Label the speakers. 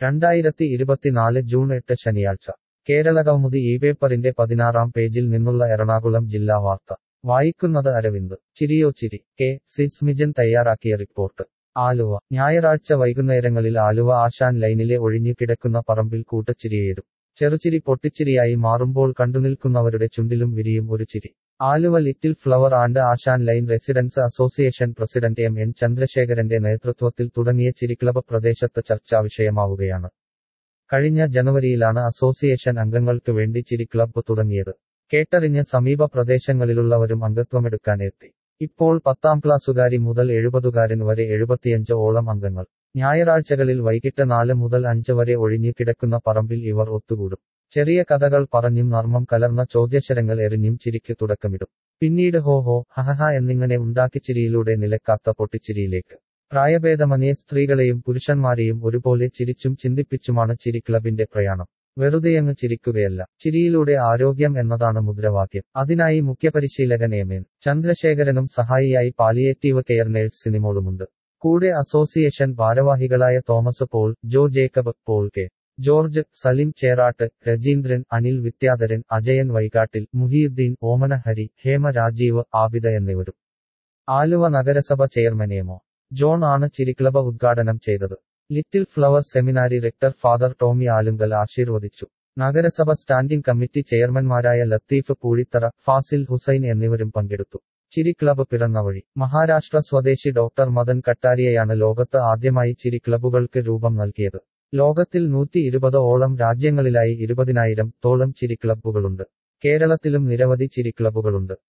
Speaker 1: രണ്ടായിരത്തി ഇരുപത്തിനാല് ജൂൺ എട്ട് ശനിയാഴ്ച കേരളകൗമുദി ഈ പേപ്പറിന്റെ പതിനാറാം പേജിൽ നിന്നുള്ള എറണാകുളം ജില്ലാ വാർത്ത വായിക്കുന്നത് അരവിന്ദ് ചിരിയോ ചിരി കെ സിസ്മിജൻ തയ്യാറാക്കിയ റിപ്പോർട്ട് ആലുവ ഞായറാഴ്ച വൈകുന്നേരങ്ങളിൽ ആലുവ ആശാൻ ലൈനിലെ ഒഴിഞ്ഞു കിടക്കുന്ന പറമ്പിൽ കൂട്ടച്ചിരിയേരും ചെറുചിരി പൊട്ടിച്ചിരിയായി മാറുമ്പോൾ കണ്ടുനിൽക്കുന്നവരുടെ ചുണ്ടിലും വിരിയും ഒരു ചിരി Aluva little flower and Asan line residents association president M N ചന്ദ്രശേഖരന്റെ നേതൃത്വത്തിൽ തുടങ്ങിയ ചിരിക്ലബ് പ്രദേശത്ത് ചർച്ചാവിഷയമാവുകയാണ് കഴിഞ്ഞ ജനുവരിയിലാണ് അസോസിയേഷൻ അംഗങ്ങൾക്ക് വേണ്ടി ചിരി ക്ലബ്ബ് തുടങ്ങിയത് കേട്ടറിഞ്ഞ് സമീപ പ്രദേശങ്ങളിലുള്ളവരും അംഗത്വമെടുക്കാനെത്തി ഇപ്പോൾ പത്താം ക്ലാസ്സുകാരി മുതൽ എഴുപതുകാരൻ വരെ എഴുപത്തിയഞ്ച് ഓളം അംഗങ്ങൾ ഞായറാഴ്ചകളിൽ വൈകിട്ട് നാല് മുതൽ അഞ്ച് വരെ ഒഴിഞ്ഞു കിടക്കുന്ന പറമ്പിൽ ഇവർ ഒത്തുകൂടും ചെറിയ കഥകൾ പറഞ്ഞും നർമ്മം കലർന്ന ചോദ്യശരങ്ങൾ എറിഞ്ഞും ചിരിക്ക് തുടക്കമിടും പിന്നീട് ഹോ ഹോ ഹഹഹ എന്നിങ്ങനെ ഉണ്ടാക്കിച്ചിരിയിലൂടെ നിലക്കാത്ത പൊട്ടിച്ചിരിയിലേക്ക് പ്രായഭേദമന്യേ സ്ത്രീകളെയും പുരുഷന്മാരെയും ഒരുപോലെ ചിരിച്ചും ചിന്തിപ്പിച്ചുമാണ് ചിരി ക്ലബിന്റെ പ്രയാണം വെറുതെയങ്ങ് ചിരിക്കുകയല്ല ചിരിയിലൂടെ ആരോഗ്യം എന്നതാണ് മുദ്രാവാക്യം അതിനായി മുഖ്യപരിശീലകൻ എം എൻ ചന്ദ്രശേഖരനും സഹായിയായി പാലിയേറ്റീവ് കെയർ നേഴ്സ് സിനിമോളുമുണ്ട് കൂടെ അസോസിയേഷൻ ഭാരവാഹികളായ Thomas Paul Jo Jacob Paul K George Salim Cherattu Rajeendran Anil Vidyadharan Ajayan Vaikattil Muhiyuddeen Omana Hari Hema Rajeev Abida എന്നിവരും ആലുവ നഗരസഭ ചെയർമാൻ എമോ ജോൺ ആണ് ചിരിക്ലബ് ഉദ്ഘാടനം ചെയ്തത് little flower seminary rector father Tommy Alunkal ആശീർവദിച്ചു നഗരസഭ സ്റ്റാൻഡിംഗ് കമ്മിറ്റി ചെയർമാൻമാരായ ലത്തീഫ് പൂഴിത്തറ ഫാസിൽ ഹുസൈൻ എന്നിവരും പങ്കെടുത്തു ചിരി ക്ലബ്ബ് പിറന്ന വഴി മഹാരാഷ്ട്ര സ്വദേശി ഡോക്ടർ മദൻ കട്ടാരിയയാണ് ലോകത്ത് ആദ്യമായി ചിരി ക്ലബ്ബുകൾക്ക് രൂപം നൽകിയത് ലോകത്തിൽ നൂറ്റി ഇരുപത് ഓളം രാജ്യങ്ങളിലായി ഇരുപതിനായിരം തോളം ചിരി ക്ലബ്ബുകളുണ്ട് കേരളത്തിലും നിരവധി ചിരി ക്ലബ്ബുകളുണ്ട്